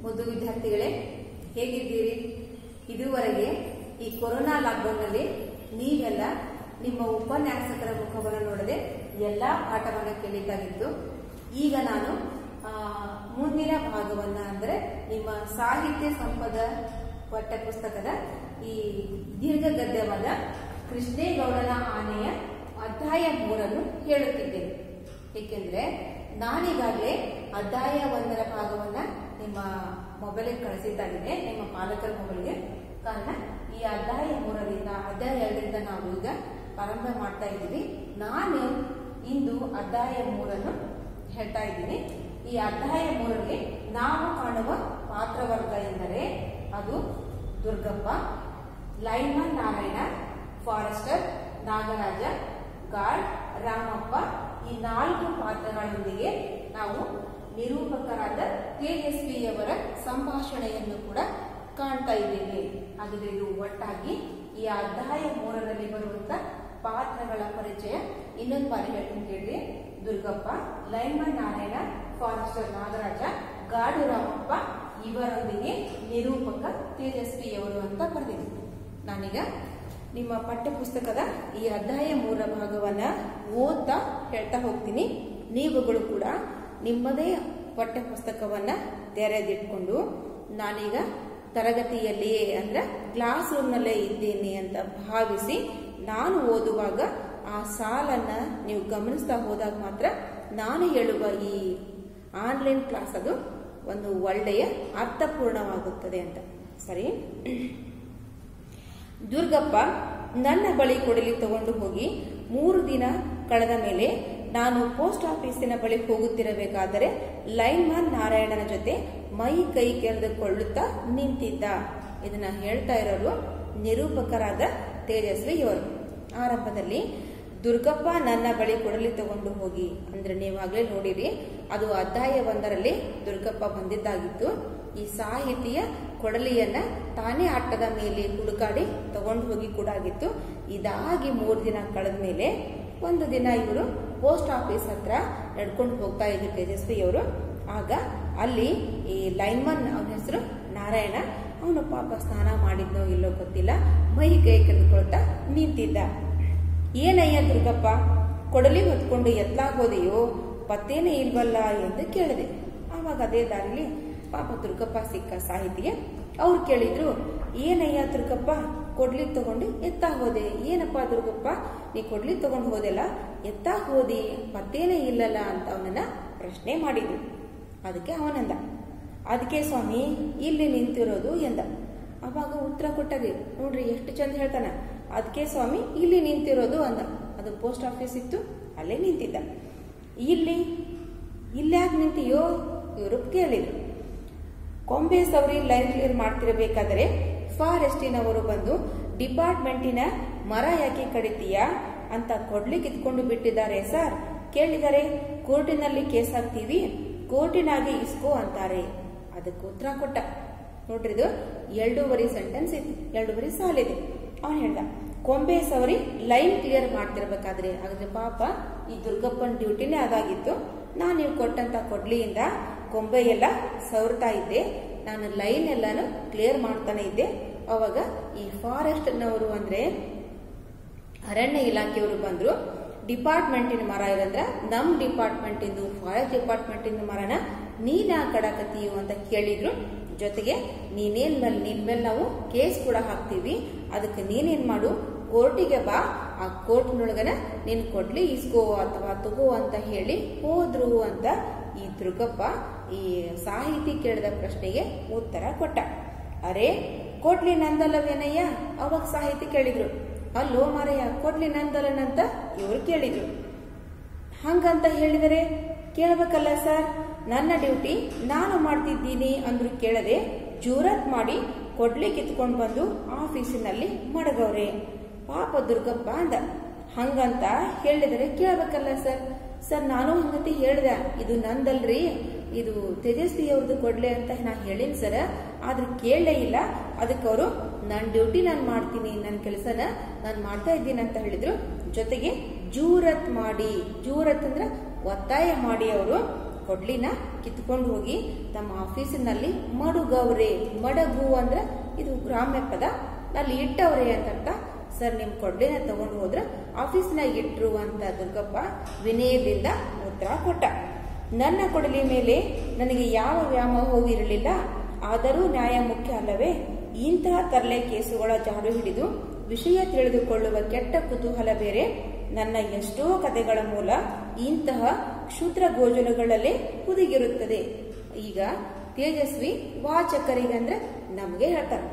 ಮುದ್ದು ವಿದ್ಯಾರ್ಥಿಗಳೇ ಹೇಗಿದ್ದೀರಿ ಇದುವರೆಗೆ ಈ ಕೊರೋನಾ ಲಾಕ್ಡೌನ್ನಲ್ಲಿ ನೀವೆಲ್ಲ ನಿಮ್ಮ ಉಪನ್ಯಾಸಕರ ಮುಖವನ್ನು ನೋಡದೆ ಎಲ್ಲ ಪಾಠವನ್ನು ಕೇಳಿದ್ದಾಗಿತ್ತು ಈಗ ನಾನು ಆ, ಮುಂದಿನ ಭಾಗವನ್ನ ಅಂದ್ರೆ ನಿಮ್ಮ ಸಾಹಿತ್ಯ ಸಂಪದ ಪಠ್ಯಪುಸ್ತಕದ ಈ ದೀರ್ಘ ಗದ್ಯವಾದ ಕೃಷ್ಣೇಗೌಡನ ಆನೆಯ ಅಧ್ಯಾಯ ಮೂರನ್ನು ಹೇಳುತ್ತಿದ್ದೇನೆ ಏಕೆಂದ್ರೆ ನಾನೀಗಾಗಲೇ ಅಧ್ಯಾಯ ಒಂದರ ಭಾಗವನ್ನ ನಿಮ್ಮ ಮೊಬೈಲಿಗೆ ಕಳಿಸಿದ್ದಾಗಿದೆ ನಿಮ್ಮ ಪಾಲಕರ ಮೊಬೈಲ್ಗೆ ಕಾರಣ ಈ ಅಧ್ಯಾಯ ಮೂರರಿಂದ ಅಧ್ಯಾಯ ಎರಡರಿಂದ ನಾವು ಈಗ ಪ್ರಾರಂಭ ಮಾಡ್ತಾ ಇದ್ದೀವಿ ನಾನು ಇಂದು ಅಧ್ಯಾಯ ಮೂರನ್ನು ಹೇಳ್ತಾ ಇದ್ದೀನಿ ಈ ಅಧ್ಯಾಯ ಮೂರರಲ್ಲಿ ನಾವು ಕಾಣುವ ಪಾತ್ರವರ್ಗ ಎಂದರೆ ಅದು Durgappa lineman Narayana forester Nagaraja guard Ramappa ಈ ನಾಲ್ಕು ಪಾತ್ರಗಳೊಂದಿಗೆ ನಾವು ನಿರೂಪಕರಾದ ತೇಜಸ್ವಿಯವರ ಸಂಭಾಷಣೆಯನ್ನು ಕೂಡ ಕಾಣ್ತಾ ಇದ್ದೇವೆ ಹಾಗಾದ್ರೆ ಇದು ಒಟ್ಟಾಗಿ ಈ ಅಧ್ಯಾಯ ಮೂರರಲ್ಲಿ ಬರುವಂತ ಪಾತ್ರಗಳ ಪರಿಚಯ ಇನ್ನೊಂದು ಬಾರಿ ಹೇಳ್ತೀನಿ ಕೇಳಿ Durgappa lineman Narayana forester Nagaraja guard Ramappa ಇವರೊಂದಿಗೆ ನಿರೂಪಕ ತೇಜಸ್ವಿಯವರು ಅಂತ ಬರೆದಿದ್ದೀನಿ ನಾನೀಗ ನಿಮ್ಮ ಪಠ್ಯಪುಸ್ತಕದ ಈ ಅಧ್ಯಾಯ ಮೂರ ಭಾಗವನ್ನ ಓದ್ತಾ ಹೇಳ್ತಾ ಹೋಗ್ತೀನಿ ನೀವುಗಳು ಕೂಡ ನಿಮ್ಮದೇ ಪಠ್ಯಪುಸ್ತಕವನ್ನ ತೆರೆದಿಟ್ಕೊಂಡು ನಾನೀಗ ತರಗತಿಯಲ್ಲಿಯೇ ಅಂದ್ರೆ ಕ್ಲಾಸ್ ರೂಮ್ನಲ್ಲೇ ಇದ್ದೇನೆ ಅಂತ ಭಾವಿಸಿ ನಾನು ಓದುವಾಗ ಆ ಸಾಲನ್ನ ನೀವು ಗಮನಿಸ್ತಾ ಹೋದಾಗ ಮಾತ್ರ ನಾನು ಹೇಳುವ ಈ ಆನ್ಲೈನ್ ಕ್ಲಾಸ್ ಅದು ಒಂದು ಒಳ್ಳೆಯ ಅರ್ಥಪೂರ್ಣವಾಗುತ್ತದೆ ಅಂತ ಸರಿ ದುರ್ಗಪ್ಪ ನನ್ನ ಬಳಿ ಕೊಡಲಿ ತಗೊಂಡು ಹೋಗಿ ಮೂರು ದಿನ ಕಳೆದ ಮೇಲೆ ನಾನು ಪೋಸ್ಟ್ ಆಫೀಸಿನ ಬಳಿ ಹೋಗುತ್ತಿರಬೇಕಾದರೆ ಲೈನ್ಮನ್ ನಾರಾಯಣನ ಜೊತೆ ಮೈ ಕೈ ಕೆರೆದುಕೊಳ್ಳುತ್ತಾ ನಿಂತಿದ್ದ ಇದನ್ನ ಹೇಳ್ತಾ ಇರೋರು ನಿರೂಪಕರಾದ ತೇಜಸ್ವಿ ಇವರು ಆರಂಭದಲ್ಲಿ ದುರ್ಗಪ್ಪ ನನ್ನ ಬಳಿ ಕೊಡಲಿ ತಗೊಂಡು ಹೋಗಿ ಅಂದ್ರೆ ನೀವಾಗಲೇ ನೋಡಿರಿ ಅದು ಅಧ್ಯಾಯ ಒಂದರಲ್ಲಿ ದುರ್ಗಪ್ಪ ಬಂದಿದ್ದಾಗಿತ್ತು ಈ ಸಾಹಿತಿಯ ಕೊಡಲಿಯನ್ನ ತಾನೇ ಆಟದ ಮೇಲೆ ಹುಡುಕಾಡಿ ತಗೊಂಡು ಹೋಗಿ ಕೂಡ ಆಗಿತ್ತು ಇದಾಗಿ ಮೂರು ದಿನ ಕಳೆದ ಮೇಲೆ ಒಂದು ದಿನ ಇವರು ಪೋಸ್ಟ್ ಆಫೀಸ್ ಹತ್ರ ನಡ್ಕೊಂಡು ಹೋಗ್ತಾ ಇದ್ರು ತೇಜಸ್ವಿ ಅವರು ಆಗ ಅಲ್ಲಿ ಈ ಲೈನ್ಮನ್ ಅವನ ಹೆಸರು ನಾರಾಯಣ ಅವನು ಪಾಪ ಸ್ನಾನ ಮಾಡಿದ್ನೋ ಇಲ್ಲೋ ಗೊತ್ತಿಲ್ಲ ಮೈ ಕೈ ಕರೆದುಕೊಳ್ತಾ ನಿಂತಿದ್ದ ಏನಯ್ಯ ದುರ್ಗಪ್ಪ ಕೊಡಲಿ ಹೊತ್ಕೊಂಡು ಎತ್ಲಾಗ್ ಹೋದೆಯೋ ಪತ್ತೇನೇ ಇಲ್ವಲ್ಲ ಎಂದು ಕೇಳಿದೆ ಆವಾಗ ಅದೇ ದಾರಿಲಿ ಪಾಪ ದುರ್ಗಪ್ಪ ಸಿಕ್ಕ ಸಾಹಿತಿಗೆ ಅವ್ರು ಕೇಳಿದ್ರು ಏನಯ್ಯ ದುರ್ಗಪ್ಪ ಕೊಡ್ಲಿ ತಗೊಂಡು ಎತ್ತಾ ಹೋದೆ ಏನಪ್ಪ ದುರ್ಗಪ್ಪ ನೀ ಕೊಡ್ಲಿ ತಗೊಂಡು ಹೋದೆಲ್ಲ ಎತ್ತಾ ಹೋದಿ ಪತ್ತೇನೇ ಇಲ್ಲಲ್ಲ ಅಂತ ಅವನನ್ನ ಪ್ರಶ್ನೆ ಮಾಡಿದ್ರು ಅದಕ್ಕೆ ಅವನಂದ ಅದಕ್ಕೆ ಸ್ವಾಮಿ ಇಲ್ಲಿ ನಿಂತಿರೋದು ಎಂದ ಅವಾಗ ಉತ್ತರ ಕೊಟ್ಟದೆ ನೋಡ್ರಿ ಎಷ್ಟು ಚಂದ ಹೇಳ್ತಾನ ಅದಕ್ಕೆ ಸ್ವಾಮಿ ಇಲ್ಲಿ ನಿಂತಿರೋದು ಅಂದ ಅದು ಪೋಸ್ಟ್ ಆಫೀಸ್ ಇತ್ತು ಅಲ್ಲೇ ನಿಂತಿದ್ದ ಇಲ್ಲಿ ಇಲ್ಲ್ಯಾಕೆ ನಿಂತಿಯೋ ಇವರು ಕೇಳಿದ್ರು ಕೊಂಬೆ ಸವರಿ ಲೈನ್ ಕ್ಲಿಯರ್ ಮಾಡ್ತಿರಬೇಕಾದರೆ ಫಾರೆಸ್ಟಿನವರು ಬಂದು ಡಿಪಾರ್ಟ್ಮೆಂಟಿನ ಮರ ಯಾಕೆ ಕಡಿತೀಯಾ ಅಂತ ಕೊಡ್ಲಿಕ್ಕೆ ಇಟ್ಕೊಂಡು ಬಿಟ್ಟಿದ್ದಾರೆ ಸರ್ ಕೇಳಿದರೆ ಕೋರ್ಟಿನಲ್ಲಿ ಕೇಸ್ ಹಾಕ್ತೀವಿ ಕೋರ್ಟಿನಾಗೆ ಇಸ್ಕೋ ಅಂತಾರೆ ಅದಕ್ಕೆ ಉತ್ತರ ಕೊಟ್ಟ ನೋಡ್ರಿದು ಎರಡೂವರೆ ಸೆಂಟೆನ್ಸ್ ಇತ್ತು ಎರಡೂವರೆ ಸಾಲಿದೆ ಅವನು ಹೇಳ್ದ ಕೊಂಬೆ ಸವರಿ ಲೈನ್ ಕ್ಲಿಯರ್ ಮಾಡ್ತಿರ್ಬೇಕಾದ್ರೆ ಹಾಗಾದ್ರೆ ಪಾಪ ಈ ದುರ್ಗಪ್ಪನ ಡ್ಯೂಟಿನೇ ಅದಾಗಿತ್ತು ನಾನು ನೀವು ಕೊಟ್ಟಂತ ಕೊಡ್ಲಿಯಿಂದ ಕೊಂಬೆ ಎಲ್ಲ ಸವರ್ತಾ ಇದ್ದೆ ನಾನು ಲೈನ್ ಎಲ್ಲಾನು ಕ್ಲಿಯರ್ ಮಾಡ್ತಾನೆ ಇದ್ದೆ ಅವಾಗ ಈ ಫಾರೆಸ್ಟ್ನವರು ಅಂದ್ರೆ ಅರಣ್ಯ ಇಲಾಖೆಯವರು ಬಂದ್ರು ಡಿಪಾರ್ಟ್ಮೆಂಟಿನ ಮರ ಇರಂದ್ರ ನಮ್ ಡಿಪಾರ್ಟ್ಮೆಂಟ್ ಇಂದು ಫಾರೆಸ್ಟ್ ಡಿಪಾರ್ಟ್ಮೆಂಟ್ ಇಂದ ಮರನ ನೀನ್ ಕಡಕತ್ತೀಯು ಅಂತ ಕೇಳಿದ್ರು ಜೊತೆಗೆ ನೀನೇನ್ ಮೇಲೆ ನಿನ್ ಮೇಲೆ ನಾವು ಕೇಸ್ ಕೂಡ ಹಾಕ್ತೀವಿ ಅದಕ್ಕೆ ನೀನೇನ್ ಮಾಡು ಕೋರ್ಟಿಗೆ ಬಾ ಆ ಕೋರ್ಟ್ನೊಳಗನ ನೀನ್ ಕೊಡ್ಲಿ ಇಸ್ಕೋ ಅಥವಾ ತಗೋ ಅಂತ ಹೇಳಿ ಹೋದ್ರು ಅಂತ ಈ ದುರ್ಗಪ್ಪ ಈ ಸಾಹಿತಿ ಕೇಳಿದ ಪ್ರಶ್ನೆಗೆ ಉತ್ತರ ಕೊಟ್ಟ ಅರೆ ಕೊಡ್ಲಿ ನಂದಲ್ಲವೇನಯ್ಯ ಅವಾಗ ಸಾಹಿತಿ ಕೇಳಿದ್ರು ಅಲ್ಲೋ ಮಾರಯ್ಯ ಕೊಡ್ಲಿ ನಂದಲ್ಲನಂತ ಇವರು ಕೇಳಿದ್ರು ಹಂಗಂತ ಹೇಳಿದರೆ ಕೇಳಬೇಕಲ್ಲ ಸರ್ ನನ್ನ ಡ್ಯೂಟಿ ನಾನು ಮಾಡ್ತಿದ್ದೀನಿ ಅಂದ್ರು ಕೇಳದೆ ಜೂರತ್ ಮಾಡಿ ಕೊಡ್ಲಿ ಕಿತ್ಕೊಂಡು ಬಂದು ಆಫೀಸಿನಲ್ಲಿ ಮಡಗವ್ರೆ ಪಾಪ ದುರ್ಗಪ್ಪ ಅಂದ ಹಂಗಂತ ಹೇಳಿದರೆ ಕೇಳಬೇಕಲ್ಲ ಸರ್ ಸರ್ ನಾನು ಹಂಗತಿ ಹೇಳ್ದೆ ಇದು ನಂದಲ್ರಿ ಇದು ತೇಜಸ್ವಿ ಅವ್ರದ್ದು ಕೊಡ್ಲೆ ಅಂತ ನಾ ಹೇಳಿನ್ ಸರ್ ಆದ್ರೆ ಕೇಳಲೇ ಇಲ್ಲ ಅದಕ್ಕೆ ಅವರು ನನ್ನ ಡ್ಯೂಟಿ ನಾನು ಮಾಡ್ತೀನಿ ನನ್ನ ಕೆಲಸನ ನಾನು ಮಾಡ್ತಾ ಇದ್ದೀನಿ ಅಂತ ಹೇಳಿದ್ರು ಜೊತೆಗೆ ಜೂರತ್ ಮಾಡಿ ಜೂರತ್ ಅಂದ್ರೆ ಒತ್ತಾಯ ಮಾಡಿ ಅವರು ಕೊಡ್ಲಿನ ಕಿತ್ಕೊಂಡು ಹೋಗಿ ತಮ್ಮ ಆಫೀಸಿನಲ್ಲಿ ಮಡುಗವ್ರೆ ಮಡಗು ಅಂದ್ರೆ ಇದು ಗ್ರಾಮ್ಯ ಪದ ಅಲ್ಲಿ ಇಟ್ಟವ್ರೆ ಅಂತ ಅರ್ಥ ಸರ್ ನಿಮ್ ಕೊಡ್ಲಿನ ತಗೊಂಡು ಹೋದ್ರ ಆಫೀಸ್ನಾಗ ಇಟ್ರು ಅಂತ ದುರ್ಗಪ್ಪ ವಿನಯದಿಂದ ಉತ್ತರ ಕೊಟ್ಟ ನನ್ನ ಕೊಡಲಿ ಮೇಲೆ ನನಗೆ ಯಾವ ವ್ಯಾಮೋಹವೂ ಇರಲಿಲ್ಲ ಆದರೂ ನ್ಯಾಯ ಮುಖ್ಯ ಅಲ್ಲವೇ ಇಂತಹ ತರಲೆ ಕೇಸುಗಳ ಜಾಡು ಹಿಡಿದು ವಿಷಯ ತಿಳಿದುಕೊಳ್ಳುವ ಕೆಟ್ಟ ಕುತೂಹಲ ಬೇರೆ ನನ್ನ ಎಷ್ಟೋ ಕಥೆಗಳ ಮೂಲ ಇಂತಹ ಕ್ಷುದ್ರ ಗೋಜಲುಗಳಲ್ಲೇ ಹುದುಗಿರುತ್ತದೆ ಈಗ ತೇಜಸ್ವಿ ವಾಚಕರಿಗಂದ್ರೆ ನಮಗೆ ಹೇಳ್ತಾರೆ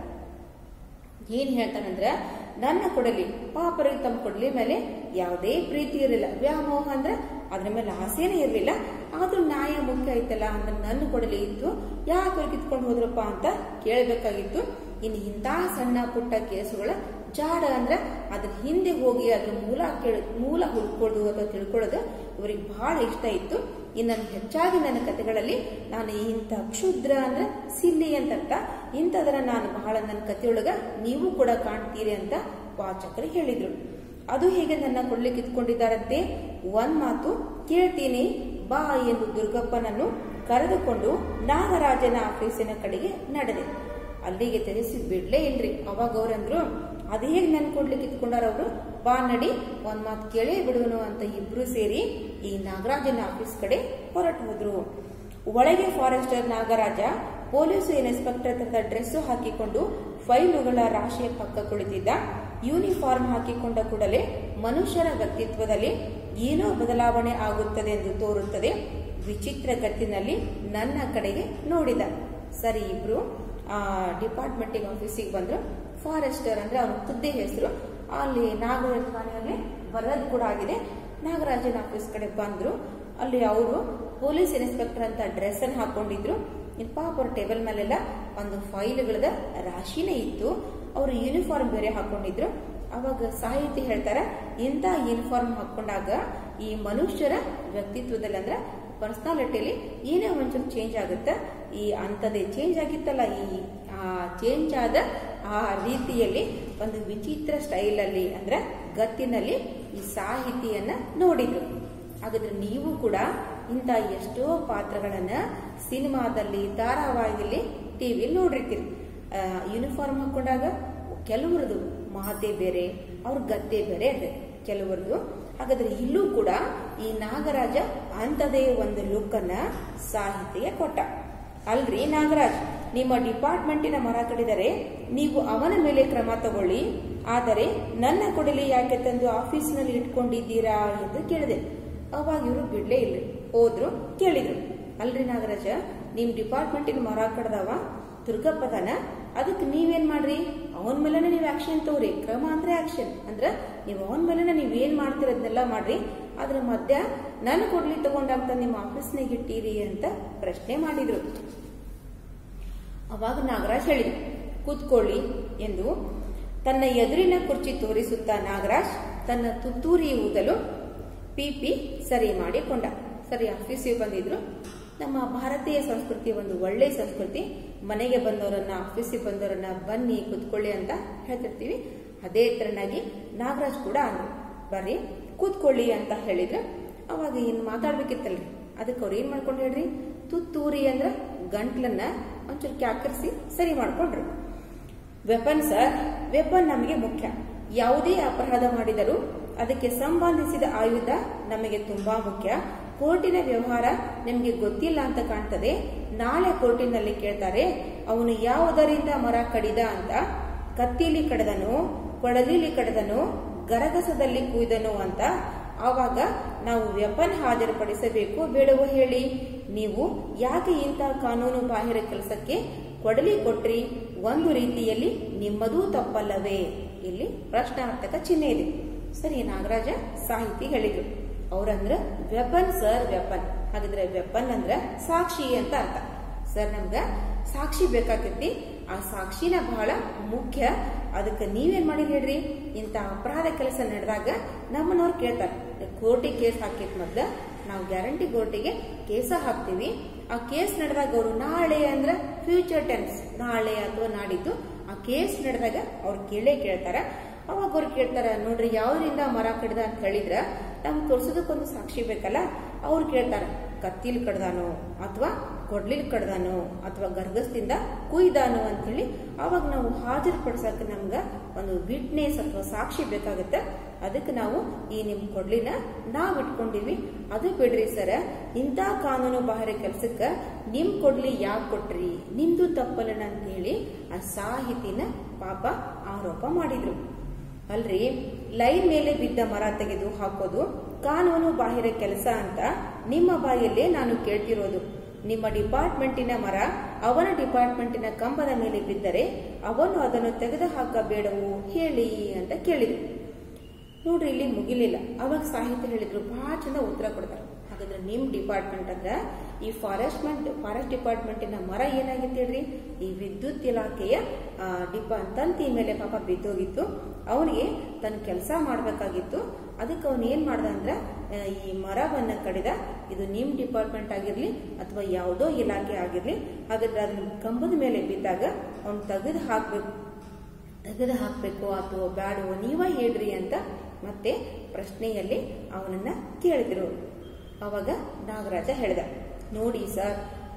ಏನ್ ಹೇಳ್ತಾನಂದ್ರ ನನ್ನ ಕೊಡಲಿ ಪಾಪರಿಗೆ ತಮ್ಮ ಕೊಡಲಿ ಮೇಲೆ ಯಾವುದೇ ಪ್ರೀತಿ ಇರಲಿಲ್ಲ ವ್ಯಾಮೋಹ ಅಂದ್ರೆ ಅದ್ರ ಮೇಲೆ ಆಸೆನೇ ಇರಲಿಲ್ಲ ಆದ್ರೂ ನ್ಯಾಯ ಮುಖ್ಯ ಐತಲ್ಲ ಅಂದ್ರೆ ನನ್ನ ಕೊಡಲಿ ಇತ್ತು ಯಾಕೆ ಅವ್ರು ಕಿತ್ಕೊಂಡು ಹೋದ್ರಪ್ಪ ಅಂತ ಕೇಳಬೇಕಾಗಿತ್ತು ಇನ್ನು ಇಂಥ ಸಣ್ಣ ಪುಟ್ಟ ಕೇಸುಗಳ ಜಾಡ ಅಂದ್ರೆ ಅದ್ರ ಹಿಂದೆ ಹೋಗಿ ಅದ್ರ ಮೂಲ ಕೇಳ ಮೂಲ ಹುಡ್ಕೊಳ್ಳೋದು ಅಥವಾ ತಿಳ್ಕೊಳ್ಳೋದು ಇವರಿಗೆ ಬಹಳ ಇಷ್ಟ ಇತ್ತು ಇನ್ನು ಹೆಚ್ಚಾಗಿ ನನ್ನ ಕಥೆಗಳಲ್ಲಿ ನಾನು ಇಂಥ ಕ್ಷುದ್ರ ಅಂದ್ರೆ ಸಿಲ್ಲಿ ಅಂತ ಅರ್ಥ ಇಂಥದರ ನಾನು ಬಹಳ ನನ್ನ ಕಥೆಯೊಳಗ ನೀವು ಕೂಡ ಕಾಣ್ತೀರಿ ಅಂತ ವಾಚಕರು ಹೇಳಿದ್ರು ಅದು ಹೇಗೆ ನನ್ನ ಕೊಡ್ಲಿಕ್ಕೆ ಕಿತ್ಕೊಂಡಿದ್ದಾರಂತೆ ಒಂದ್ ಮಾತು ಕೇಳ್ತೀನಿ ಬಾ ಎಂದು ದುರ್ಗಪ್ಪನನ್ನು ಕರೆದುಕೊಂಡು ನಾಗರಾಜನ ಆಫೀಸಿನ ಕಡೆಗೆ ನಡೆದೆ ಅಲ್ಲಿಗೆ ತೆರೆಸಿ ಬಿಡ್ಲೇ ಇಲ್ರಿ ಅವಾಗ ಅವ್ರಂದ್ರು ಅದು ಹೇಗೆ ನನ್ ಕೊಡ್ಲಿಕ್ಕೆ ಇತ್ಕೊಂಡಾರ ಅವರು ಬಾ ನಡಿ ಒಂದ್ ಮಾತು ಕೇಳೇ ಬಿಡುವನು ಅಂತ ಇಬ್ರು ಸೇರಿ ಈ ನಾಗರಾಜನ ಆಫೀಸ್ ಕಡೆ ಹೊರಟು ಹೋದ್ರು ಒಳಗೆ ಫಾರೆಸ್ಟರ್ ನಾಗರಾಜ ಪೊಲೀಸ್ ಇನ್ಸ್ಪೆಕ್ಟರ್ ತರದ ಡ್ರೆಸ್ ಹಾಕಿಕೊಂಡು ಫೈಲುಗಳ ರಾಶಿಯ ಪಕ್ಕ ಕುಳಿತಿದ್ದ ಯೂನಿಫಾರ್ಮ್ ಹಾಕಿಕೊಂಡ ಕೂಡಲೇ ಮನುಷ್ಯರ ವ್ಯಕ್ತಿತ್ವದಲ್ಲಿ ಏನೋ ಬದಲಾವಣೆ ಆಗುತ್ತದೆ ಎಂದು ತೋರುತ್ತದೆ ವಿಚಿತ್ರ ಗತ್ತಿನಲ್ಲಿ ನನ್ನ ಕಡೆಗೆ ನೋಡಿದ ಸರಿ ಇಬ್ರು ಆ ಡಿಪಾರ್ಟ್ಮೆಂಟಿಂಗ್ ಆಫೀಸಿಗೆ ಬಂದ್ರು ಫಾರೆಸ್ಟರ್ ಅಂದ್ರೆ ಅವನ ತುದ್ದಿ ಹೆಸರು ಅಲ್ಲಿ ನಾಗರಾಜ ಮನೆಯಲ್ಲಿ ಬರೋದು ಕೂಡ ಆಗಿದೆ ನಾಗರಾಜನ ಆಫೀಸ್ ಕಡೆ ಬಂದ್ರು ಅಲ್ಲಿ ಅವರು ಪೊಲೀಸ್ ಇನ್ಸ್ಪೆಕ್ಟರ್ ಅಂತ ಡ್ರೆಸ್ ಅನ್ನು ಹಾಕೊಂಡಿದ್ರು ಇನ್ ಪಾಪ ಅವ್ರ ಟೇಬಲ್ ಮೇಲೆಲ್ಲ ಒಂದು ಫೈಲ್ಗಳದ ರಾಶಿನೇ ಇತ್ತು ಅವರು ಯೂನಿಫಾರ್ಮ್ ಬೇರೆ ಹಾಕೊಂಡಿದ್ರು ಅವಾಗ ಸಾಹಿತಿ ಹೇಳ್ತಾರ ಇಂಥ ಯೂನಿಫಾರ್ಮ್ ಹಾಕೊಂಡಾಗ ಈ ಮನುಷ್ಯರ ವ್ಯಕ್ತಿತ್ವದಲ್ಲಿ ಅಂದ್ರೆ ಪರ್ಸನಾಲಿಟಿಲಿ ಏನೇ ಒಂಚೂರು ಚೇಂಜ್ ಆಗುತ್ತೆ ಈ ಅಂಥದ್ದೇ ಚೇಂಜ್ ಆಗಿತ್ತಲ್ಲ ಈ ಆ ಚೇಂಜ್ ಆದ ಆ ರೀತಿಯಲ್ಲಿ ಒಂದು ವಿಚಿತ್ರ ಸ್ಟೈಲಲ್ಲಿ ಅಂದ್ರೆ ಗತ್ತಿನಲ್ಲಿ ಈ ಸಾಹಿತಿಯನ್ನ ನೋಡಿದ್ರು ಹಾಗಾದ್ರೆ ನೀವು ಕೂಡ ಇಂಥ ಎಷ್ಟೋ ಪಾತ್ರಗಳನ್ನ ಸಿನಿಮಾದಲ್ಲಿ ಧಾರಾವಾಹಿಯಲ್ಲಿ ಟಿವಿ ನೋಡಿರ್ತೀರಿ ಯೂನಿಫಾರ್ಮ್ ಹಾಕೊಂಡಾಗ ಕೆಲವರದು ಮಾತೆ ಬೇರೆ ಅವ್ರ ಗತ್ತೆ ಬೇರೆ ಇದೆ ಕೆಲವರದು ಹಾಗಾದ್ರೆ ಇಲ್ಲೂ ಕೂಡ ಈ ನಾಗರಾಜ ಅಂಥದೇ ಒಂದು ಲುಕ್ ಅನ್ನ ಸಾಹಿತ್ಯ ಕೊಟ್ಟ ಅಲ್ರಿ ನಾಗರಾಜ್ ನಿಮ್ಮ ಡಿಪಾರ್ಟ್ಮೆಂಟಿನ ಮರ ಕಡಿದರೆ ನೀವು ಅವನ ಮೇಲೆ ಕ್ರಮ ತಗೊಳ್ಳಿ ಆದರೆ ನನ್ನ ಕೊಡಲಿ ಯಾಕೆ ತಂದು ಆಫೀಸ್ನಲ್ಲಿ ಇಟ್ಕೊಂಡಿದ್ದೀರಾ ಎಂದು ಕೇಳಿದೆ ಅವಾಗ ಇವರು ಬಿಡ್ಲೇ ಇಲ್ರಿ ಹೋದ್ರು ಕೇಳಿದ್ರು ಅಲ್ರಿ ನಾಗರಾಜ ನಿಮ್ ಡಿಪಾರ್ಟ್ಮೆಂಟಿನ ಮರ ಕಡ್ದವ ದುರ್ಗಪ್ಪದನ ಅದಕ್ಕೆ ನೀವೇನ್ ಮಾಡ್ರಿ ಅವನ ಮೇಲೆನೆ ನೀವು ಆಕ್ಷನ್ ತಗೋರಿ ಕ್ರಮ ಅಂದ್ರೆ ಆಕ್ಷನ್ ಅಂದ್ರ ನೀವು ಅವನ ಮೇಲೆನೆ ನೀವ್ ಏನ್ ಮಾಡ್ತಿರೋದ್ನೆಲ್ಲ ಮಾಡ್ರಿ ಅದ್ರ ಮಧ್ಯ ನನ್ನ ಕೊಡ್ಲಿ ತಗೊಂಡಂತ ನಿಮ್ಮ ಆಫೀಸ್ನಾಗ ಇಟ್ಟೀರಿ ಅಂತ ಪ್ರಶ್ನೆ ಮಾಡಿದ್ರು ಅವಾಗ ನಾಗರಾಜ್ ಹೇಳಿದ್ರು ಕೂತ್ಕೊಳ್ಳಿ ಎಂದು ತನ್ನ ಎದುರಿನ ಕುರ್ಚಿ ತೋರಿಸುತ್ತಾ ನಾಗರಾಜ್ ತನ್ನ ತುತ್ತೂರಿ ಊದಲು ಪಿಪಿ ಸರಿ ಮಾಡಿಕೊಂಡ ಸರಿ ಆಫೀಸಿಗೆ ಬಂದಿದ್ರು ನಮ್ಮ ಭಾರತೀಯ ಸಂಸ್ಕೃತಿ ಒಂದು ಒಳ್ಳೆ ಸಂಸ್ಕೃತಿ ಮನೆಗೆ ಬಂದವರನ್ನ ಆಫೀಸಿಗೆ ಬಂದವರನ್ನ ಬನ್ನಿ ಕೂತ್ಕೊಳ್ಳಿ ಅಂತ ಹೇಳ್ತಿರ್ತೀವಿ ಅದೇ ತರನಾಗಿ ನಾಗರಾಜ್ ಕೂಡ ಅಂದ್ರು ಬರ್ರಿ ಕೂತ್ಕೊಳ್ಳಿ ಅಂತ ಹೇಳಿದ್ರು ಅವಾಗ ಇನ್ ಮಾತಾಡ್ಬೇಕಿತ್ತಲ್ರಿ ಅದಕ್ಕೆ ಅವ್ರು ಏನ್ ಮಾಡ್ಕೊಂಡು ಹೇಳ್ರಿ ತುತ್ತೂರಿ ಅಂದ್ರ ಗಂಟ್ಲನ್ನ ಒಂಚೂರು ಕ್ಯಾಕರಿಸಿ ಸರಿ ಮಾಡ್ಕೊಂಡ್ರು ವೆಪನ್ ಸರ್ ವೆಪನ್ ನಮಗೆ ಮುಖ್ಯ ಯಾವುದೇ ಅಪರಾಧ ಮಾಡಿದರೂ ಅದಕ್ಕೆ ಸಂಬಂಧಿಸಿದ ಆಯುಧ ನಮಗೆ ತುಂಬಾ ಮುಖ್ಯ ಕೋರ್ಟಿನ ವ್ಯವಹಾರ ನಿಮಗೆ ಗೊತ್ತಿಲ್ಲ ಅಂತ ಕಾಣ್ತದೆ ನಾಳೆ ಕೋರ್ಟಿನಲ್ಲಿ ಕೇಳ್ತಾರೆ ಅವನು ಯಾವುದರಿಂದ ಮರ ಕಡಿದ ಅಂತ ಕತ್ತಿಲಿ ಕಡದನು ಕೊಡಲಿಲಿ ಕಡದನು ಗರಗಸದಲ್ಲಿ ಕುಯ್ದನು ಅಂತ ಆವಾಗ ನಾವು ವೆಪನ್ ಹಾಜರುಪಡಿಸಬೇಕು ಬೇಡವೋ ಹೇಳಿ ನೀವು ಯಾಕೆ ಇಂಥ ಕಾನೂನು ಬಾಹಿರ ಕೆಲಸಕ್ಕೆ ಕೊಡಲಿ ಕೊಟ್ರಿ ಒಂದು ರೀತಿಯಲ್ಲಿ ನಿಮ್ಮದೂ ತಪ್ಪಲ್ಲವೇ ಇಲ್ಲಿ ಪ್ರಶ್ನಾರ್ಥಕ ಚಿಹ್ನೆ ಇದೆ ಸರಿ ನಾಗರಾಜ ಸಾಹಿತಿ ಹೇಳಿದ್ರು ಅವ್ರಂದ್ರ ವೆಪನ್ ಸರ್ ವೆಪನ್ ಹಾಗಿದ್ರೆ ವೆಪನ್ ಅಂದ್ರ ಸಾಕ್ಷಿ ಅಂತ ಅರ್ಥ ಸರ್ ನಮ್ಗ ಸಾಕ್ಷಿ ಬೇಕಾಕೈತಿ ಆ ಸಾಕ್ಷಿನ ಬಹಳ ಮುಖ್ಯ ಅದಕ್ಕೆ ನೀವೇನ್ ಮಾಡಿ ಹೇಳ್ರಿ ಇಂಥ ಅಪರಾಧ ಕೆಲಸ ನಡೆದಾಗ ನಮ್ಮನವ್ರು ಕೇಳ್ತಾರೆ ಕೋರ್ಟಿಗೆ ಕೇಸ್ ಹಾಕಿತ್ ಮೊದ್ಲ ನಾವು ಗ್ಯಾರಂಟಿ ಕೋರ್ಟಿಗೆ ಕೇಸ ಹಾಕ್ತೀವಿ ಆ ಕೇಸ್ ನಡೆದಾಗ ಅವರು ನಾಳೆ ಅಂದ್ರೆ ಫ್ಯೂಚರ್ ಟೆನ್ಸ್ ನಾಳೆ ಅಥವಾ ನಾಡಿದ್ದು ಆ ಕೇಸ್ ನಡೆದಾಗ ಅವ್ರು ಕೇಳೇ ಕೇಳ್ತಾರ ಅವಾಗ ಅವ್ರು ಕೇಳ್ತಾರ ನೋಡ್ರಿ ಯಾವ್ದ್ರಿಂದ ಮರ ಕಡ್ದ ಅಂತ ಹೇಳಿದ್ರ ನಮ್ಗೆ ತೋರ್ಸೋದಕ್ಕೊಂದು ಸಾಕ್ಷಿ ಬೇಕಲ್ಲ ಅವ್ರು ಕೇಳ್ತಾರ ಕತ್ತಿಲ್ ಕಡ್ದಾನೋ ಅಥವಾ ಕೊಡ್ಲಿಲ್ ಕಡ್ದಾನೋ ಅಥವಾ ಗರ್ಗಸ್ದಿಂದ ಕುಯ್ದಾನೋ ಅಂತೇಳಿ ಅವಾಗ ನಾವು ಹಾಜರುಪಡಿಸಕ್ಕೆ ನಮ್ಗೆ ಒಂದು ವಿಟ್ನೆಸ್ ಅಥವಾ ಸಾಕ್ಷಿ ಬೇಕಾಗುತ್ತೆ ಅದಕ್ಕೆ ನಾವು ಈ ನಿಮ್ ಕೊಡ್ಲಿನ ನಾವ್ ಇಟ್ಕೊಂಡಿವಿ ಅದು ಬಿಡ್ರಿ ಸರ ಇಂಥ ಕಾನೂನು ಬಾಹಿರ ಕೆಲ್ಸಕ್ಕ ನಿಮ್ ಕೊಡ್ಲಿ ಯಾಕೆ ಕೊಟ್ರಿ ನಿಮ್ದು ತಪ್ಪಲ್ಲನ ಅಂತ ಹೇಳಿ ಆ ಸಾಹಿತಿನ ಪಾಪ ಆರೋಪ ಮಾಡಿದ್ರು ಅಲ್ರಿ ಲೈನ್ ಮೇಲೆ ಬಿದ್ದ ಮರ ತೆಗೆದು ಹಾಕೋದು ಕಾನೂನು ಬಾಹಿರ ಕೆಲಸ ಅಂತ ನಿಮ್ಮ ಬಾಯಲ್ಲೇ ನಾನು ಕೇಳ್ತಿರೋದು ನಿಮ್ಮ ಡಿಪಾರ್ಟ್ಮೆಂಟಿನ ಮರ ಅವನ ಡಿಪಾರ್ಟ್ಮೆಂಟಿನ ಕಂಬದ ಮೇಲೆ ಬಿದ್ದರೆ ಅವನು ಅದನ್ನು ತೆಗೆದು ಹಾಕಬೇಡವು ಹೇಳಿ ಅಂತ ಕೇಳಿದ್ರು ನೋಡ್ರಿ ಇಲ್ಲಿ ಮುಗಿಲಿಲ್ಲ ಅವಾಗ ಸಾಹಿತ್ಯ ಹೇಳಿದ್ರು ಬಹಳ ಚಂದ ಉತ್ತರ ಕೊಡ್ತಾರೆ ಹಾಗಾದ್ರೆ ನಿಮ್ ಡಿಪಾರ್ಟ್ಮೆಂಟ್ ಅಂದ್ರ ಈ ಫಾರೆಸ್ಟ್ಮೆಂಟ್ ಫಾರೆಸ್ಟ್ ಡಿಪಾರ್ಟ್ಮೆಂಟಿನ ಮರ ಏನಾಗಿತ್ತು ಹೇಳ್ರಿ ಈ ವಿದ್ಯುತ್ ಇಲಾಖೆಯ ಆ, ಡಿಪಾ ತಂತಿ ಮೇಲೆ ಪಾಪ ಬಿದ್ದೋಗಿತ್ತು ಅವನಿಗೆ ತನ್ನ ಕೆಲಸ ಮಾಡಬೇಕಾಗಿತ್ತು ಅದಕ್ಕೆ ಅವನು ಏನ್ ಮಾಡ್ದ ಅಂದ್ರ ಆ, ಈ ಮರವನ್ನ ಕಡಿದ ಇದು ನಿಮ್ ಡಿಪಾರ್ಟ್ಮೆಂಟ್ ಆಗಿರ್ಲಿ ಅಥವಾ ಯಾವುದೋ ಇಲಾಖೆ ಆಗಿರ್ಲಿ ಹಾಗಾದ್ರೆ ಅದನ್ನ ಕಂಬದ ಮೇಲೆ ಬಿದ್ದಾಗ ಅವ್ನು ತೆಗೆದು ಹಾಕ್ಬೇಕು ತೆಗೆದು ಹಾಕಬೇಕು ಅಥವಾ ಬ್ಯಾಡವೋ ನೀವ ಹೇಳ್ರಿ ಅಂತ ಮತ್ತೆ ಪ್ರಶ್ನೆಯಲ್ಲಿ ಅವನನ್ನ ಕೇಳಿದ್ರು ಅವಾಗ ನಾಗರಾಜ ಹೇಳ್ದ ನೋಡಿ ಸರ್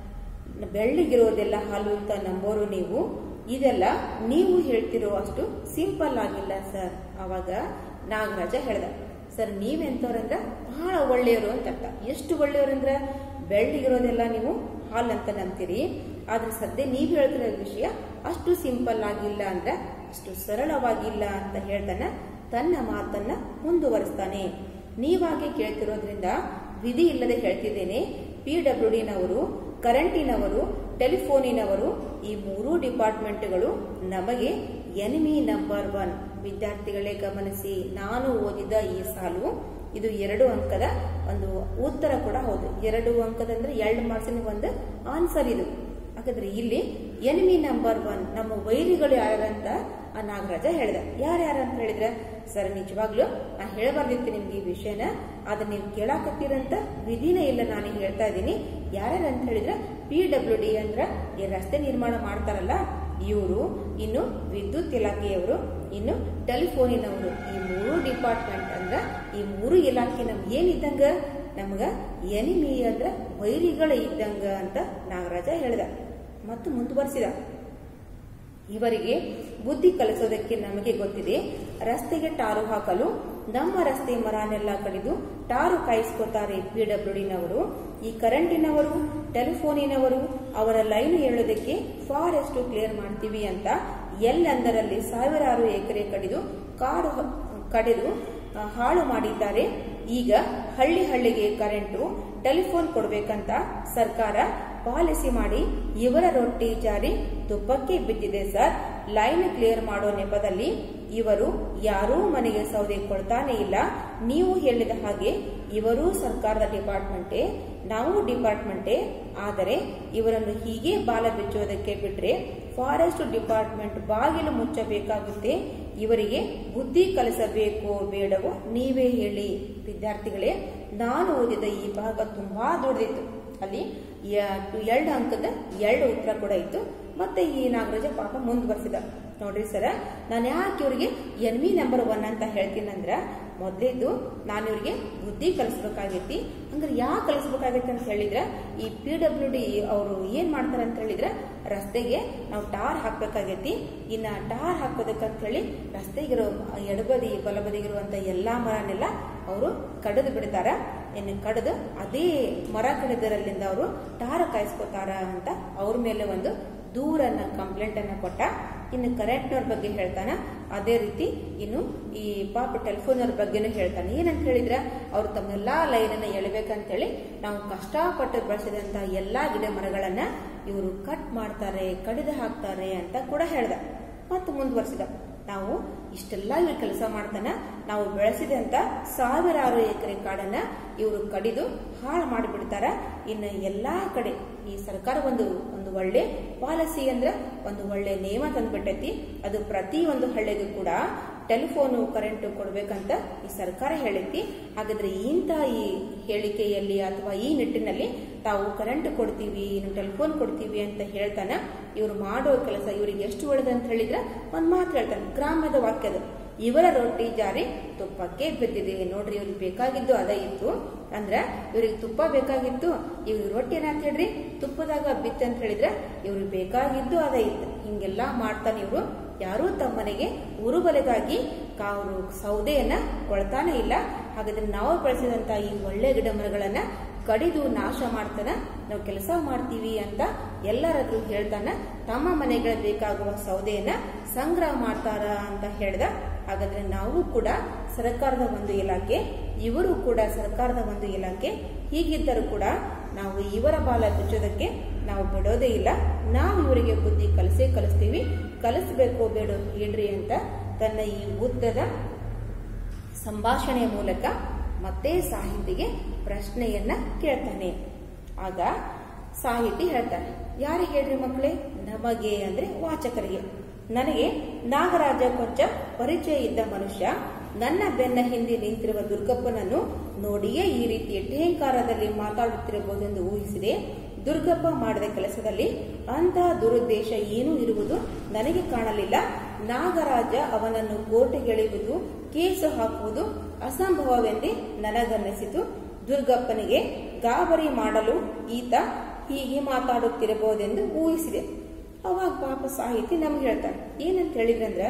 ಬೆಳ್ಳಿಗಿರೋದೆಲ್ಲ ಹಾಲು ಅಂತ ನಂಬೋರು ನೀವು ಇದೆಲ್ಲ ನೀವು ಹೇಳ್ತಿರೋ ಅಷ್ಟು ಸಿಂಪಲ್ ಆಗಿಲ್ಲ ಸರ್ ಅವಾಗ ನಾಗರಾಜ ಹೇಳ್ದ ಸರ್ ನೀವೆಂತವ್ರಂದ್ರ ಬಹಳ ಒಳ್ಳೆಯವರು ಅಂತ ಅರ್ಥ ಎಷ್ಟು ಒಳ್ಳೆಯವ್ರಂದ್ರ ಬೆಳ್ಳಿಗಿರೋದೆಲ್ಲ ನೀವು ಹಾಲ್ ಅಂತ ನಂಬ್ತೀರಿ ಆದ್ರೆ ಸದ್ಯ ನೀವ್ ಹೇಳ್ತಿರೋ ವಿಷಯ ಅಷ್ಟು ಸಿಂಪಲ್ ಆಗಿಲ್ಲ ಅಂದ್ರೆ ಅಷ್ಟು ಸರಳವಾಗಿಲ್ಲ ಅಂತ ಹೇಳ್ತಾನ ತನ್ನ ಮಾತನ್ನ ಮುಂದುವರಿಸ್ತಾನೆ ನೀವಾಗಿ ಕೇಳ್ತಿರೋದ್ರಿಂದ ವಿಧಿ ಇಲ್ಲದೆ ಹೇಳ್ತಿದ್ದೇನೆ ಪಿ ಡಬ್ಲ್ಯೂ ಡಿನವರು ಕರೆಂಟಿನವರು ಟೆಲಿಫೋನಿನವರು ಈ ಮೂರೂ ಡಿಪಾರ್ಟ್ಮೆಂಟ್ಗಳು ನಮಗೆ ಎನಿಮಿ ನಂಬರ್ ಒನ್ ವಿದ್ಯಾರ್ಥಿಗಳೇ ಗಮನಿಸಿ ನಾನು ಓದಿದ ಈ ಸಾಲು ಇದು ಎರಡು ಅಂಕದ ಒಂದು ಉತ್ತರ ಕೂಡ ಹೌದು ಎರಡು ಅಂಕದಂದ್ರೆ ಎರಡು ಮಾರ್ಕ್ಸಿನ ಒಂದು ಆನ್ಸರ್ ಇದು ಹಾಗಾದ್ರೆ ಇಲ್ಲಿ ಎನಿಮಿ ನಂಬರ್ ಒನ್ ನಮ್ಮ ವೈರಿಗಳು ಯಾರಂತ ಆ ನಾಗರಾಜ ಹೇಳ್ದ ಯಾರ್ಯಾರ ಅಂತ ಹೇಳಿದ್ರೆ ಸರ್ ನಿಜವಾಗ್ಲೂ ನಾ ಹೇಳಬಾರ್ದಿತ್ತು ನಿಮ್ಗೆ ಈ ವಿಷಯನ ಆದ್ರೆ ನೀವು ಕೇಳಾಕತ್ತೀರಂತ ವಿಧಿನೇ ಇಲ್ಲ ನಾನು ಹೇಳ್ತಾ ಇದ್ದೀನಿ ಯಾರ್ಯಾರ ಅಂತ ಹೇಳಿದ್ರೆ ಪಿ ಡಬ್ಲ್ಯೂ ಡಿ ಅಂದ್ರ ಈ ರಸ್ತೆ ನಿರ್ಮಾಣ ಮಾಡ್ತಾರಲ್ಲ ಇವರು ಇನ್ನು ವಿದ್ಯುತ್ ಇಲಾಖೆಯವರು ಇನ್ನು ಟೆಲಿಫೋನಿನವರು ಈ ಮೂರು ಡಿಪಾರ್ಟ್ಮೆಂಟ್ ಅಂದ್ರ ಈ ಮೂರು ಇಲಾಖೆ ನಮ್ಗೆ ಏನಿದ್ದಂಗ ನಮ್ಗ ಎನಿಮಿ ಅಂದ್ರ ವೈರಿಗಳ ಇದ್ದಂಗ ಅಂತ ನಾಗರಾಜ ಹೇಳ್ದ ಮತ್ತು ಮುಂದುವರಿಸಿದ ಇವರಿಗೆ ಬುದ್ಧಿ ಕಲಿಸೋದಕ್ಕೆ ನಮಗೆ ಗೊತ್ತಿದೆ ರಸ್ತೆಗೆ ಟಾರು ಹಾಕಲು ನಮ್ಮ ರಸ್ತೆ ಮರನೆಲ್ಲ ಕಡಿದು ಟಾರು ಕಾಯಿಸ್ಕೋತಾರೆ ಪಿ ಡಬ್ಲ್ಯೂ ಡಿನವರು ಈ ಕರೆಂಟಿನವರು ಟೆಲಿಫೋನಿನವರು ಅವರ ಲೈನ್ ಹೇಳೋದಕ್ಕೆ ಫಾರೆಸ್ಟ್ ಕ್ಲಿಯರ್ ಮಾಡ್ತೀವಿ ಅಂತ ಎಲ್ಲೆಂದರಲ್ಲಿ ಸಾವಿರಾರು ಎಕರೆ ಕಡಿದು ಕಾಡು ಹ- ಕಡಿದು ಆ, ಹಾಳು ಮಾಡಿದ್ದಾರೆ ಈಗ ಹಳ್ಳಿ ಹಳ್ಳಿಗೆ ಕರೆಂಟು ಟೆಲಿಫೋನ್ ಕೊಡ್ಬೇಕಂತ ಸರ್ಕಾರ ಪಾಲಿಸಿ ಮಾಡಿ ಇವರ ರೊಟ್ಟಿ ಜಾರಿ ತುಪ್ಪಕ್ಕೆ ಬಿದ್ದಿದೆ ಸರ್ ಲೈನ್ ಕ್ಲಿಯರ್ ಮಾಡೋ ನೆಪದಲ್ಲಿ ಇವರು ಯಾರೂ ಮನೆಗೆ ಸೌದೆ ಕೊಡ್ತಾನೆ ಇಲ್ಲ ನೀವು ಹೇಳಿದ ಹಾಗೆ ಇವರೂ ಸರ್ಕಾರದ ಡಿಪಾರ್ಟ್ಮೆಂಟೇ ನಾವು ಡಿಪಾರ್ಟ್ಮೆಂಟೇ ಆದರೆ ಇವರನ್ನು ಹೀಗೆ ಬಾಲ ಬಿಚ್ಚೋದಕ್ಕೆ ಬಿಟ್ರೆ ಫಾರೆಸ್ಟ್ ಡಿಪಾರ್ಟ್ಮೆಂಟ್ ಬಾಗಿಲು ಮುಚ್ಚಬೇಕಾಗುತ್ತೆ ಇವರಿಗೆ ಬುದ್ಧಿ ಕಲಿಸಬೇಕೋ ಬೇಡವೋ ನೀವೇ ಹೇಳಿ ವಿದ್ಯಾರ್ಥಿಗಳೇ ನಾನು ಓದಿದ ಈ ಭಾಗ ತುಂಬಾ ದೊಡ್ಡದಿತ್ತು ಅಲ್ಲಿ ಯ- ಎರಡು ಅಂಕದ ಎರಡು ಉತ್ತರ ಕೂಡ ಇತ್ತು ಮತ್ತೆ ಈ ನಾಗರಾಜ ಪಾಪ ಮುಂದುವರೆಸಿದ ನೋಡ್ರಿ ಸರ ನಾನು ಯಾಕೆ ಇವ್ರಿಗೆ ಎನ್ವಿ ನಂಬರ್ ಒನ್ ಅಂತ ಹೇಳ್ತೀನಂದ್ರ ಮೊದಲೇದು ನಾನು ಇವ್ರಿಗೆ ಬುದ್ಧಿ ಕಲಿಸ್ಬೇಕಾಗೈತಿ ಹಂಗಾರೆ ಯಾಕೆ ಕಲಿಸ್ಬೇಕಾಗೈತಿ ಅಂತ ಹೇಳಿದ್ರೆ ಈ ಪಿ ಡಬ್ಲ್ಯೂ ಡಿ ಅವರು ಏನ್ ಮಾಡ್ತಾರೆ ಅಂತ ಹೇಳಿದ್ರೆ ರಸ್ತೆಗೆ ನಾವು ಟಾರ್ ಹಾಕ್ಬೇಕಾಗೈತಿ ಇನ್ನ ಟಾರ್ ಹಾಕೋದಕ್ಕಂತ ಹೇಳಿ ರಸ್ತೆಗಿರೋ ಎಡಬದಿ ಬಲಬದಿಗಿರುವಂತ ಎಲ್ಲಾ ಮರನೆಲ್ಲ ಅವರು ಕಡಿದು ಬಿಡ್ತಾರ ಇನ್ನು ಕಡಿದು ಅದೇ ಮರ ಕಡಿದರಲ್ಲಿಂದ ಅವರು ಟಾರ್ ಕಾಯಿಸ್ಕೋತಾರ ಅಂತ ಅವ್ರ ಮೇಲೆ ಒಂದು ದೂರನ್ನ ಕಂಪ್ಲೇಂಟ್ ಅನ್ನ ಕೊಟ್ಟ ಇನ್ನು ಕರೆಂಟ್ನವ್ರ ಬಗ್ಗೆ ಹೇಳ್ತಾನ ಅದೇ ರೀತಿ ಇನ್ನು ಈ ಪಾಪ ಟೆಲಿಫೋನವ್ರ ಬಗ್ಗೆನೂ ಹೇಳ್ತಾನೆ ಏನಂತ ಹೇಳಿದ್ರೆ ಅವ್ರು ತಮ್ಮೆಲ್ಲಾ ಲೈನ್ ಅನ್ನ ಎಳಿಬೇಕಂತ ಹೇಳಿ ನಾವು ಕಷ್ಟಪಟ್ಟು ಬೆಳೆಸಿದಂತ ಎಲ್ಲಾ ಗಿಡ ಮರಗಳನ್ನ ಇವರು ಕಟ್ ಮಾಡ್ತಾರೆ ಕಡಿದು ಹಾಕ್ತಾರೆ ಅಂತ ಕೂಡ ಹೇಳ್ದ ಮತ್ತು ಮುಂದುವರಿಸಿದ ನಾವು ಇಷ್ಟೆಲ್ಲ ಇವ್ರು ಕೆಲಸ ಮಾಡ್ತಾನ ನಾವು ಬೆಳೆಸಿದಂತ ಸಾವಿರಾರು ಎಕರೆ ಕಾಡನ್ನ ಇವರು ಕಡಿದು ಹಾಳು ಮಾಡಿಬಿಡ್ತಾರ ಇನ್ನು ಎಲ್ಲಾ ಕಡೆ ಈ ಸರ್ಕಾರ ಒಂದು ಒಂದು ಒಳ್ಳೆ ಪಾಲಿಸಿ ಅಂದ್ರ ಒಂದು ಒಳ್ಳೆ ನಿಯಮ ತಂದ್ಬಿಟ್ಟೈತಿ ಅದು ಪ್ರತಿ ಒಂದು ಹಳ್ಳಿಗೂ ಕೂಡ ಟೆಲಿಫೋನು ಕರೆಂಟ್ ಕೊಡ್ಬೇಕಂತ ಈ ಸರ್ಕಾರ ಹೇಳೈತಿ ಹಾಗಾದ್ರೆ ಇಂಥ ಈ ಹೇಳಿಕೆಯಲ್ಲಿ ಅಥವಾ ಈ ನಿಟ್ಟಿನಲ್ಲಿ ತಾವು ಕರೆಂಟ್ ಕೊಡ್ತೀವಿ ಇನ್ನು ಟೆಲಿಫೋನ್ ಕೊಡ್ತೀವಿ ಅಂತ ಹೇಳ್ತಾನ ಇವ್ರು ಮಾಡೋ ಕೆಲಸ ಇವ್ರಿಗೆ ಎಷ್ಟು ಒಳ್ಳೇದು ಅಂತ ಹೇಳಿದ್ರೆ ಒಂದ್ ಮಾತು ಹೇಳ್ತಾನೆ ಗ್ರಾಮದ ವಾಕ್ಯದ ಇವರ ರೊಟ್ಟಿ ಜಾರಿ ತುಪ್ಪಕ್ಕೆ ಬಿದ್ದಿದೆ ನೋಡ್ರಿ ಇವ್ರಿಗೆ ಬೇಕಾಗಿದ್ದು ಅದ ಇತ್ತು ಅಂದ್ರ ಇವ್ರಿಗೆ ತುಪ್ಪ ಬೇಕಾಗಿತ್ತು ಇವ್ರಿಗೆ ರೊಟ್ಟಿ ಏನಂತ ಹೇಳ್ರಿ ತುಪ್ಪದಾಗ ಬಿತ್ತು ಅಂತ ಹೇಳಿದ್ರೆ ಇವ್ರಿಗೆ ಬೇಕಾಗಿದ್ದು ಅದ ಇತ್ತು ಹಿಂಗೆಲ್ಲಾ ಮಾಡ್ತಾನೆ ಇವರು ಯಾರೂ ತಮ್ಮ ಮನೆಗೆ ಉರುಬಲೆಗಾಗಿ ಕಾವರು ಸೌದೆಯನ್ನ ಕೊಳ್ತಾನೆ ಇಲ್ಲ ಹಾಗಾದ್ರೆ ನಾವು ಬೆಳೆಸಿದಂತ ಈ ಒಳ್ಳೆ ಗಿಡ ಮರಗಳನ್ನ ಕಡಿದು ನಾಶ ಮಾಡ್ತಾನ ನಾವು ಕೆಲಸ ಮಾಡ್ತೀವಿ ಅಂತ ಎಲ್ಲರದ್ರು ಹೇಳ್ತಾನ ತಮ್ಮ ಮನೆಗಳ ಬೇಕಾಗುವ ಸೌದೆಯನ್ನ ಸಂಗ್ರಹ ಮಾಡ್ತಾರ ಅಂತ ಹೇಳ್ದ ಹಾಗಾದ್ರೆ ನಾವು ಕೂಡ ಸರ್ಕಾರದ ಒಂದು ಇಲಾಖೆ ಇವರು ಕೂಡ ಸರ್ಕಾರದ ಒಂದು ಇಲಾಖೆ ಹೀಗಿದ್ದರೂ ಕೂಡ ನಾವು ಇವರ ಬಾಲ ಬಿಚ್ಚೋದಕ್ಕೆ ನಾವು ಬಿಡೋದೇ ಇಲ್ಲ ನಾವು ಇವರಿಗೆ ಬುದ್ಧಿ ಕಲಿಸೇ ಕಲಿಸ್ತೀವಿ ಕಲಿಸ್ಬೇಕೋ ಬೇಡೋ ಹೇಳ್ರಿ ಅಂತ ತನ್ನ ಈ ಉದ್ದದ ಸಂಭಾಷಣೆಯ ಮೂಲಕ ಮತ್ತೆ ಸಾಹಿತಿಗೆ ಪ್ರಶ್ನೆಯನ್ನ ಕೇಳ್ತಾನೆ ಆಗ ಸಾಹಿತಿ ಹೇಳ್ತಾನೆ ಯಾರಿಗೆ ಹೇಳ್ರಿ ಮಕ್ಕಳೇ ನಮಗೆ ಅಂದ್ರೆ ವಾಚಕರಿಗೆ ನನಗೆ ನಾಗರಾಜ ಕೊಂಚ ಪರಿಚಯ ಇದ್ದ ಮನುಷ್ಯ ನನ್ನ ಬೆನ್ನ ಹಿಂದೆ ನಿಂತಿರುವ ದುರ್ಗಪ್ಪನನ್ನು ನೋಡಿಯೇ ಈ ರೀತಿ ಠೇಂಕಾರದಲ್ಲಿ ಮಾತಾಡುತ್ತಿರಬಹುದೆಂದು ಊಹಿಸಿದೆ ದುರ್ಗಪ್ಪ ಮಾಡಿದ ಕೆಲಸದಲ್ಲಿ ಅಂತಹ ದುರುದ್ದೇಶ ಏನೂ ಇರುವುದು ನನಗೆ ಕಾಣಲಿಲ್ಲ ನಾಗರಾಜ ಅವನನ್ನು ಕೋಟೆಗೆಳೆಯುವುದು ಕೇಸು ಹಾಕುವುದು ಅಸಂಭವವೆಂದೇ ನನಗನ್ನಿಸಿತು ದುರ್ಗಪ್ಪನಿಗೆ ಗಾಬರಿ ಮಾಡಲು ಈತ ಹೀಗೆ ಮಾತಾಡುತ್ತಿರಬಹುದೆಂದು ಊಹಿಸಿದೆ ಅವಾಗ ಪಾಪ ಸಾಹಿತಿ ನಮ್ಗೆ ಹೇಳ್ತಾರೆ ಏನಂತ ಹೇಳಿದ್ರಂದ್ರ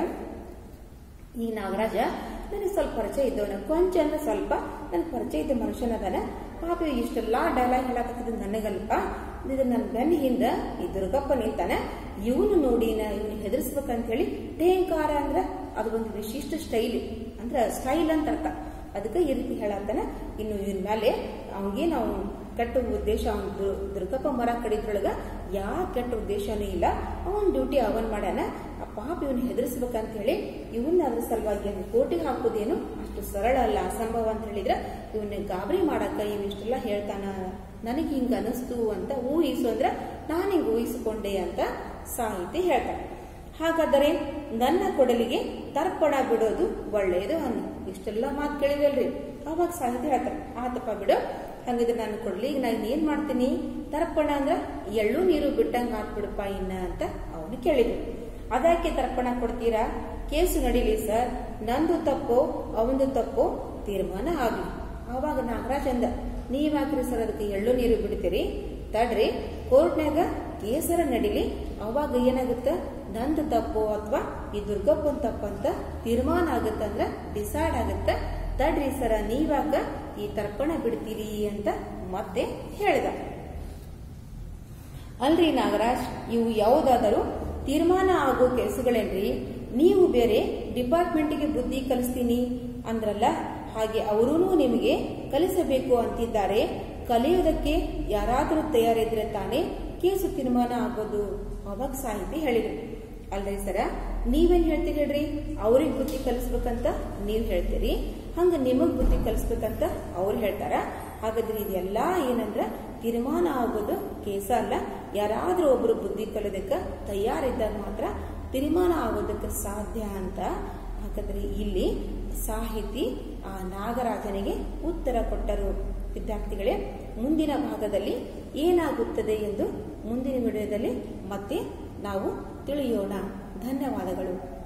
ಈ ನಾಗರಾಜ ನನಗೆ ಸ್ವಲ್ಪ ಪರಿಚಯ ಇದ್ದವನ ಕೊಂಚ ಅಂದ್ರೆ ಸ್ವಲ್ಪ ನನ್ ಪರಿಚಯ ಇದ್ದ ಮನುಷ್ಯನದಾನ ಪಾಪ ಇಷ್ಟೆಲ್ಲಾ ಡೈಲಾಗ್ ಹೇಳಕತ್ತಿದ್ ನನಗಲ್ಪ ಇದು ನನ್ನ ಬೆನ್ನ ಹಿಂದ ಈ ದುರ್ಗಪ್ಪ ನಿಂತಾನ ಇವನು ನೋಡಿ ನಾ ಇವನು ಹೆದರ್ಸ್ಬೇಕಂತ ಹೇಳಿ ಟೇಂಕಾರ ಅಂದ್ರ ಅದು ಒಂದು ವಿಶಿಷ್ಟ ಸ್ಟೈಲ್ ಅಂದ್ರ ಸ್ಟೈಲ್ ಅಂತ ಅರ್ಥ ಅದಕ್ಕೆ ಈ ರೀತಿ ಹೇಳತ್ತಾನ ಇನ್ನು ಇವನ್ ಮೇಲೆ ಅವನಿಗೇನು ಅವ್ನು ಕೆಟ್ಟ ಉದ್ದೇಶ ಅವನ್ ದುರ್ಗಪ್ಪ ಮರ ಕಡಿದ್ರೊಳಗ ಯಾವ ಕೆಟ್ಟ ಉದ್ದೇಶನೂ ಇಲ್ಲ ಅವನ್ ಡ್ಯೂಟಿ ಅವನ್ ಮಾಡ್ಯಾನ ಆ ಪಾಪ ಇವನ್ ಹೆದರ್ಸ್ಬೇಕಂತ ಹೇಳಿ ಇವನ್ನ ಅದ್ರ ಸಲುವಾಗಿ ಅವ್ನ ಕೋಟಿಗೆ ಹಾಕೋದೇನು ಅಷ್ಟು ಸರಳ ಅಲ್ಲ ಅಸಂಭವ ಅಂತ ಹೇಳಿದ್ರ ಇವನ್ನ ಗಾಬರಿ ಮಾಡಕ್ಕ ಇವ್ ಇಷ್ಟೆಲ್ಲ ಹೇಳ್ತಾನ ನನಗೆ ಹಿಂಗ ಅನಿಸ್ತು ಅಂತ ಊಹಿಸು ಅಂದ್ರ ನಾನು ಹಿಂಗ ಊಹಿಸಿಕೊಂಡೆ ಅಂತ ಸಾಹಿತಿ ಹೇಳ್ತಾನೆ ಹಾಗಾದರೆ ನನ್ನ ಕೊಡಲಿಗೆ ತರ್ಪಣ ಬಿಡೋದು ಒಳ್ಳೆಯದು ಅನ್ನು ಇಷ್ಟೆಲ್ಲ ಮಾತು ಕೇಳಿವಲ್ರಿ ಅವಾಗ ಸಾಹಿತ್ಯ ಹೇಳ್ತಾರೆ ಆತಪ್ಪ ಬಿಡು ಹಂಗಿದ್ರೆ ನಾನು ಕೊಡ್ಲಿ ಈಗ ನಾನು ಏನ್ ಮಾಡ್ತೀನಿ ತರ್ಪಣ ಅಂದ್ರ ಎಳ್ಳು ನೀರು ಬಿಟ್ಟಂಗ ಹಾಕ್ಬಿಡಪ್ಪ ಇನ್ನ ಅಂತ ಅವನು ಕೇಳಿದ್ರು ಅದಕ್ಕೆ ತರ್ಪಣ ಕೊಡ್ತೀರಾ ಕೇಸು ನಡೀಲಿ ಸರ್ ನಂದು ತಪ್ಪೋ ಅವಂದು ತಪ್ಪೋ ತೀರ್ಮಾನ ಆಗ್ಲಿ ಅವಾಗ ನಾಗರಾಜ್ ಅಂದ ನೀವಾಕ್ರಿ ಸರ್ ಅದಕ್ಕೆ ಎಳ್ಳು ನೀರು ಬಿಡ್ತೀರಿ ತಡ್ರಿ ಕೋರ್ಟ್ನಾಗ ಕೇಸರ ನಡಿಲಿ ಅವಾಗ ಏನಾಗುತ್ತ ನಂದು ತಪ್ಪು ಅಥವಾ ಈ ದುರ್ಗಪ್ಪನ್ ತಪ್ಪಂತ ತೀರ್ಮಾನ ಆಗುತ್ತಂದ್ರ ಡಿಸೈಡ್ ಆಗುತ್ತ ತಡ್ರಿ ಸರ ನೀವಾಗ ಈ ತರ್ಪಣ ಬಿಡ್ತೀರಿ ಅಂತ ಮತ್ತೆ ಹೇಳಿದ ಅಲ್ರಿ ನಾಗರಾಜ್ ಇವು ಯಾವುದಾದರೂ ತೀರ್ಮಾನ ಆಗೋ ಕೆಲಸಗಳೇನ್ರಿ ನೀವು ಬೇರೆ ಡಿಪಾರ್ಟ್ಮೆಂಟ್ಗೆ ಬುದ್ಧಿ ಕಲಿಸ್ತೀನಿ ಅಂದ್ರಲ್ಲ ಹಾಗೆ ಅವರೂ ನಿಮಗೆ ಕಲಿಸಬೇಕು ಅಂತಿದ್ದಾರೆ ಕಲಿಯೋದಕ್ಕೆ ಯಾರಾದರೂ ತಯಾರಿದ್ರೆ ತಾನೇ ಕೇಸು ತೀರ್ಮಾನ ಆಗೋದು ಅವಾಗ ಸಾಹಿತಿ ಹೇಳಿದ್ರು ಅಲ್ರಿ ಸರ ನೀವೇನ್ ಹೇಳ್ತೀರಿ ಹೇಳ್ರಿ ಅವ್ರಿಗೆ ಬುದ್ಧಿ ಕಲಿಸ್ಬೇಕಂತ ನೀವ್ ಹೇಳ್ತೀರಿ ಹಂಗ ನಿಮಗ್ ಬುದ್ಧಿ ಕಲಿಸ್ಬೇಕಂತ ಅವ್ರು ಹೇಳ್ತಾರ ಹಾಗಾದ್ರೆ ಇದೆಲ್ಲ ಏನಂದ್ರ ತೀರ್ಮಾನ ಆಗೋದು ಕೇಸ ಅಲ್ಲ ಯಾರಾದ್ರೂ ಒಬ್ರು ಬುದ್ಧಿ ಕಲಿಯೋದಕ್ಕ ತಯಾರಿದ್ದಾಗ ಮಾತ್ರ ತೀರ್ಮಾನ ಆಗೋದಕ್ಕೆ ಸಾಧ್ಯ ಅಂತ ಹಾಗಾದ್ರೆ ಇಲ್ಲಿ ಸಾಹಿತಿ ಆ ನಾಗರಾಜನಿಗೆ ಉತ್ತರ ಕೊಟ್ಟರು ವಿದ್ಯಾರ್ಥಿಗಳೇ ಮುಂದಿನ ಭಾಗದಲ್ಲಿ ಏನಾಗುತ್ತದೆ ಎಂದು ಮುಂದಿನ ವಿಡಿಯೋದಲ್ಲಿ ಮತ್ತೆ ನಾವು ತಿಳಿಯೋಣ ಧನ್ಯವಾದಗಳು